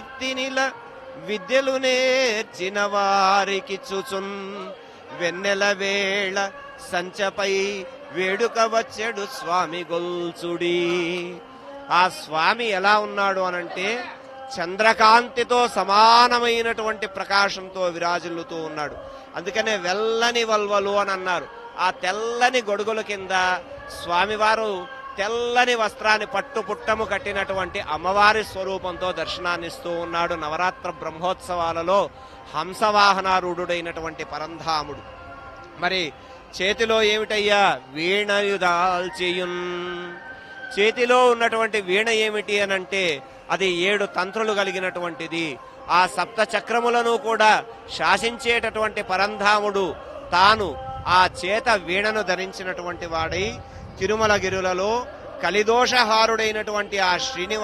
నెత్తినిల విద్యలు నేర్చిన వారికి చుచున్ వెన్నెల వేళ సంచపై వేడుక వచ్చెడు స్వామి గొల్చుడి ఆ స్వామి ఎలా ఉన్నాడు అనంటే చంద్రకాంతితో సమానమైనటువంటి ప్రకాశంతో విరాజిల్లుతూ ఉన్నాడు అందుకనే వెల్లని వల్వలు అని అన్నారు ఆ తెల్లని గొడుగుల కింద స్వామివారు తెల్లని వస్త్రాన్ని పట్టు పుట్టము కట్టినటువంటి అమ్మవారి స్వరూపంతో దర్శనాన్నిస్తూ ఉన్నాడు నవరాత్ర బ్రహ్మోత్సవాలలో హంసవాహనారూఢుడైనటువంటి పరంధాముడు మరి చేతిలో ఏమిటయ్యా వీణయుదాల్చియున్ చేతిలో ఉన్నటువంటి వీణ ఏమిటి అనంటే అది ఏడు తంత్రులు కలిగినటువంటిది ఆ సప్త చక్రములను కూడా శాసించేటటువంటి పరంధాముడు తాను ఆ చేత వీణను ధరించినటువంటి వాడై తిరుమల గిరులలో కలిదోషహారుడైనటువంటి ఆ శ్రీనివాస